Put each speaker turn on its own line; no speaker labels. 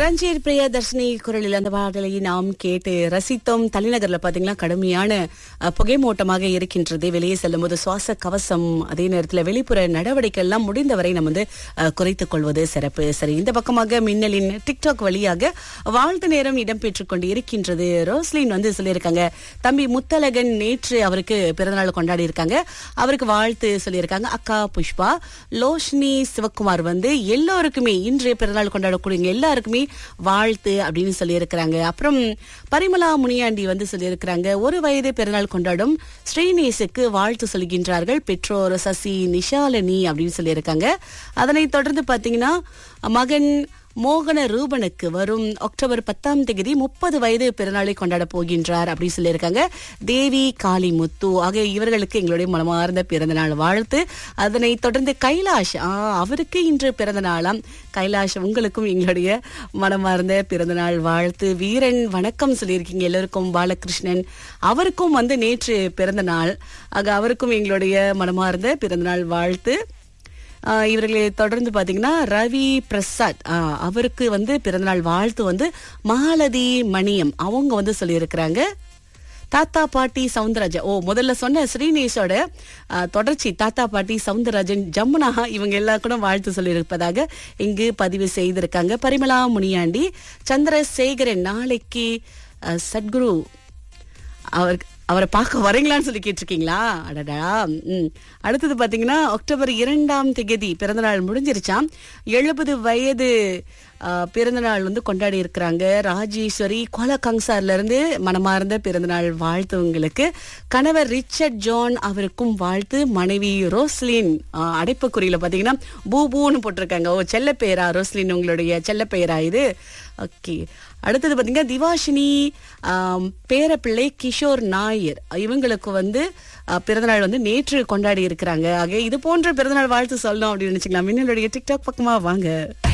ரஞ்சித் பிரியதர்ஷினி குரலில் அந்த பாடலை நாம் கேட்டு ரசித்தோம் தலைநகர்ல பாத்தீங்கன்னா கடுமையான அஹ், புகைமூட்டமாக இருக்கின்றது வெளியே செல்லும் போது சுவாச கவசம் அதே நேரத்தில் வெளிப்புற நடவடிக்கை எல்லாம் முடிந்தவரை நம்ம வந்து அஹ், குறைத்துக் கொள்வது சிறப்பு சரி இந்த பக்கமாக மின்னலின் டிக்டாக் வழியாக வாழ்த்து நேரம் இடம்பெற்றுக் கொண்டு இருக்கின்றது ரோஸ்லின் வந்து சொல்லியிருக்காங்க தம்பி முத்தழகன் நேற்று அவருக்கு பிறந்தநாள் கொண்டாடி இருக்காங்க அவருக்கு வாழ்த்து சொல்லியிருக்காங்க அக்கா புஷ்பா லோஷ்னி சிவக்குமார் வந்து எல்லோருக்குமே இன்றைய பிறந்தநாள் கொண்டாடக்கூடிய எல்லாருக்குமே வாழ்த்து அப்படின்னு சொல்லியிருக்கிறாங்க அப்புறம் பரிமலா முனியாண்டி வந்து சொல்லியிருக்கிறாங்க ஒரு வயது பிறந்தநாள் கொண்டாடும் ஸ்ரீநேசுக்கு வாழ்த்து சொல்கின்றார்கள் பெற்றோர் சசி நிஷாலினி அப்படின்னு சொல்லியிருக்காங்க அதனைத் தொடர்ந்து பாத்தீங்கன்னா மகன் மோகன ரூபனுக்கு வரும் அக்டோபர் பத்தாம் தேதி முப்பது வயது பிறநாளை கொண்டாட போகின்றார் அப்படின்னு சொல்லியிருக்காங்க தேவி காளிமுத்து ஆகிய இவர்களுக்கு எங்களுடைய மனமார்ந்த பிறந்த நாள் வாழ்த்து அதனை தொடர்ந்து கைலாஷ் ஆ, அவருக்கு இன்று பிறந்த நாளாம் கைலாஷ் உங்களுக்கும் எங்களுடைய மனமார்ந்த பிறந்த நாள் வாழ்த்து வீரன் வணக்கம் சொல்லியிருக்கீங்க எல்லோருக்கும் பாலகிருஷ்ணன் அவருக்கும் வந்து நேற்று பிறந்த நாள் ஆக அவருக்கும் எங்களுடைய மனமார்ந்த பிறந்த நாள் வாழ்த்து ஆஹ் இவர்களை தொடர்ந்து பாத்தீங்கன்னா ரவி பிரசாத் ஆஹ் அவருக்கு வந்து பிறந்தநாள் வாழ்த்து வந்து மாலதி மணியம் அவங்க வந்து சொல்லியிருக்கிறாங்க தாத்தா பாட்டி சவுந்தரராஜன் ஓ முதல்ல சொன்ன ஸ்ரீநேஷோட ஆஹ், தொடர்ச்சி தாத்தா பாட்டி சவுந்தரராஜன் ஜமுனா இவங்க எல்லா கூட வாழ்த்து சொல்லியிருப்பதாக இங்கு பதிவு செய்திருக்காங்க பரிமளா முனியாண்டி சந்திரசேகரன் நாளைக்கு ஆஹ், சத்குரு அவர் அவரை பார்க்க வரீங்களான்னு சொல்லி கேட்டிருக்கீங்களா அடடா ம் அடுத்தது பாத்தீங்கன்னா அக்டோபர் இரண்டாம் தேதி பிறந்தநாள் முடிஞ்சிருச்சாம் எழுபது வயது ஆ, பிறந்தநாள் வந்து கொண்டாடி இருக்கிறாங்க ராஜேஸ்வரி கோலகங்சார்ல இருந்து மனமார்ந்த பிறந்தநாள் வாழ்த்து உங்களுக்கு கணவர் ரிச்சர்ட் ஜான் அவருக்கும் வாழ்த்து மனைவி ரோஸ்லின் ஆ, அடைப்புக்குறியில பாத்தீங்கன்னா பூபூன்னு போட்டிருக்காங்க ஓ செல்ல பெயரா ரோஸ்லின் உங்களுடைய செல்ல பெயரா இது ஓகே அடுத்தது பாத்தீங்கன்னா திவாஷினி ஆம், பேரப்பிள்ளை கிஷோர் நாயர் இவங்களுக்கு வந்து ஆ, பிறந்தநாள் வந்து நேற்று கொண்டாடி இருக்கிறாங்க ஆக இது போன்ற பிறந்தநாள் வாழ்த்து சொல்லணும் அப்படின்னு நினைச்சுக்கலாம் மின்னலுடைய டிக்டாக் பக்கமா வாங்க